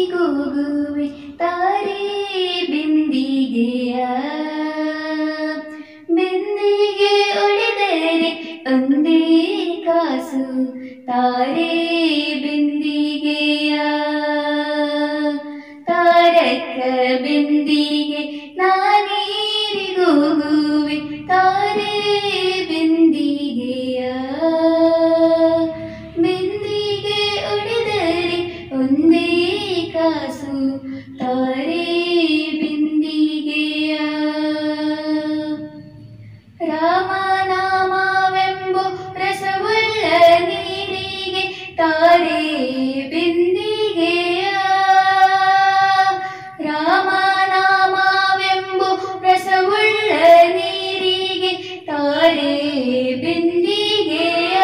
ನೀರಿಗೂಗುವೆ ತಾರೆ ಬಿಂದಿಗೆಯ ಬಿಂದಿಗೆ ಒಡೆದರೆ ಒಂದೇ ಕಾಸು ತಾರೆ ಬಿಂದಿಗೆಯ ತಾರಕ ಬಿಂದಿಗೆ ನಾನೀರಿಗೂಗುವೆ ತಾರೆ ಬಿಂದಿಗೆಯ ಬಿಂದಿಗೆ ಒಡೆದರೆ ಒಂದೇ ಕಾಸು ತಾರೆ ಬಿಂದಿಗೆಯ ರಾಮನಾಮವೆಂಬು ರಸವುಳ್ಳ ನೀರಿಗೆ ತಾರೆ ಬಿಂದಿಗೆಯ ರಾಮನಾಮವೆಂಬು ರಸವುಳ್ಳ ನೀರಿಗೆ ತಾರೆ ಬಿಂದಿಗೆಯ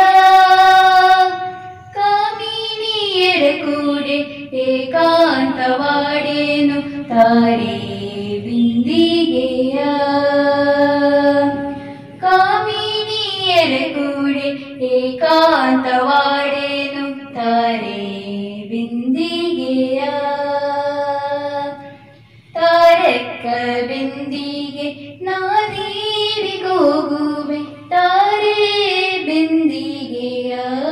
ಕಾಮಿನಿಯರ ಕೂಡೆ ಏಕಾಂತವಾಡೇನು ತಾರೆ ಬಿಂದಿಗೆಯ ಕಾಮಿನಿಯರ ಕೂಡೆ ಏಕಾಂತವಾಡೇನು ತಾರೆ ಬಿಂದಿಗೆಯ ತಾರಕ ಬಿಂದಿಗೆ ನಾನೀರಿಗೋಗುವೆ ತಾರೆ ಬಿಂದಿಗೆಯ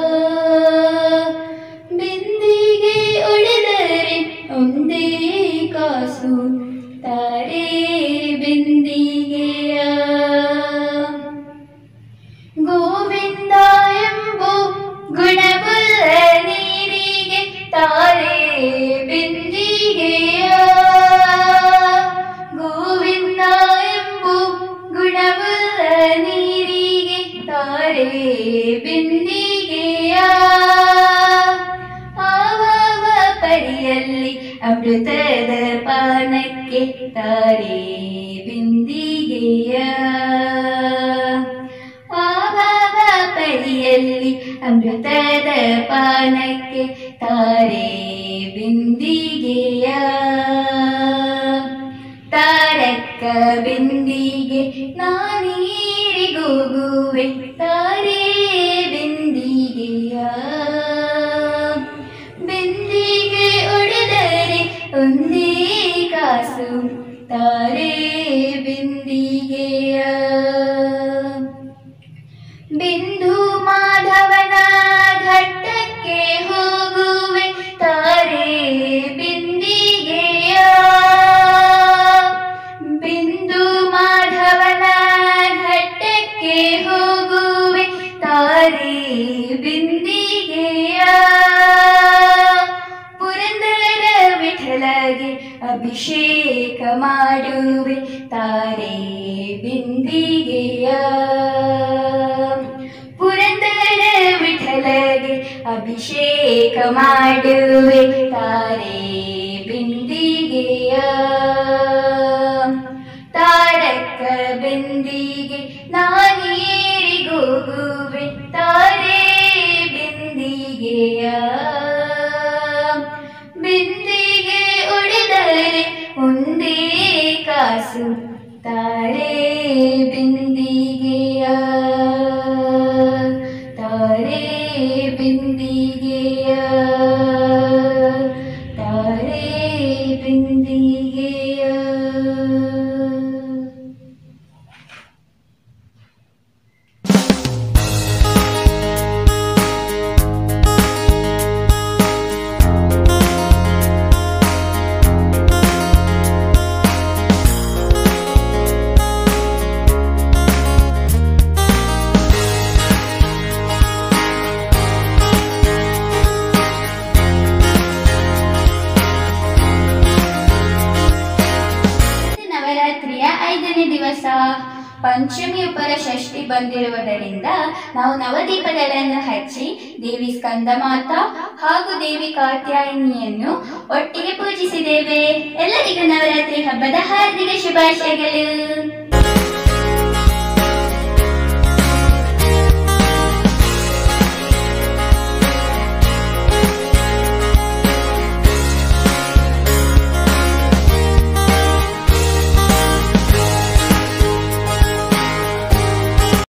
ಬಿಂದಿಗೆ ಒಡೆದರೆ ಒಂದೇ ಕಾಸು ತಾರೆ ಬಿಂದಿಗೆಯ ಗೋವಿಂದ ಎಂಬು ಗುಣವುಳ್ಳ ನೀರಿಗೆ ತಾರೆ ಬಿಂದಿಗೆಯ ಗೋವಿಂದ ಎಂಬು ಗುಣವುಳ್ಳ ನೀರಿಗೆ ತಾರೆ ಬಿಂದಿಗೆಯ ಆವಾವ ಪರಿಯಲ್ಲಿ ಅಮೃತದ ಪಾನಕ್ಕೆ ತಾರೆ ಬಿಂದಿಗೆಯ ಆವಾವ ಪರಿಯಲ್ಲಿ ಅಮೃತದ ಪಾನಕ್ಕೆ ತಾರೆ ಬಿಂದಿಗೆಯ ತಾರಕ ಬಿಂದಿಗೆ ನಾನೀರಿಗೋಗುವೆ ತಾರೆ ಬಿಂದಿಗೆಯ ಬಿಂದಿಗೆ ಒಡೆದರೆ ಒಂದೇ ಕಾಸು ತಾರೆ ಬಿಂದಿಗೆಯ ಬಿಂದು ಮಾಧವನ ಘಟ್ಟಕ್ಕೆ ಹೋಗುವೆ ತಾರೆ ಬಿಂದಿಗೆಯ ಬಿಂದು ಮಾಧವನ ಘಟ್ಟಕ್ಕೆ ಹೋಗುವೆ ತಾರೆ ಬಿಂದಿಗೆಯ ಪುರಂದರ ವಿಠಲಗೆ ಅಭಿಷೇಕ ಮಾಡುವೆ ತಾರೆ ಬಿಂದಿಗೆಯ ಪುರಂದರ ವಿಠಲಗೆ ಅಭಿಷೇಕ ಮಾಡುವೆ ತಾರೆ ಬಿಂದಿಗೆಯ ತಾರಕ ಬಿಂದಿಗೆ ನಾನೀರಿಗೋಗುವೆ ತಾರೆ ಬಿಂದಿಗೆಯ ಬಿಂದಿಗೆ ಒಡೆದರೆ ಒಂದೇ ಕಾಸು ತಾರೆ ಬಿಂದಿಗೆಯ ತಾರೆ ಬಿಂದಿಗೆಯ ತಾರೆ ಬಿಂದಿಗೆಯ ನವರಾತ್ರಿಯ ಐದನೇ ದಿವಸ ಪಂಚಮಿ ಉಪರ ಷಷ್ಠಿ ಬಂದಿರುವುದರಿಂದ ನಾವು ನವದೀಪಗಳನ್ನು ಹಚ್ಚಿ ದೇವಿ ಸ್ಕಂದಮಾತ ಹಾಗೂ ದೇವಿ ಕಾತ್ಯಾಯಿನಿಯನ್ನು ಒಟ್ಟಿಗೆ ಪೂಜಿಸಿದ್ದೇವೆ ಎಲ್ಲರಿಗೂ ನವರಾತ್ರಿ ಹಬ್ಬದ ಹಾರ್ದಿಕ ಶುಭಾಶಯಗಳು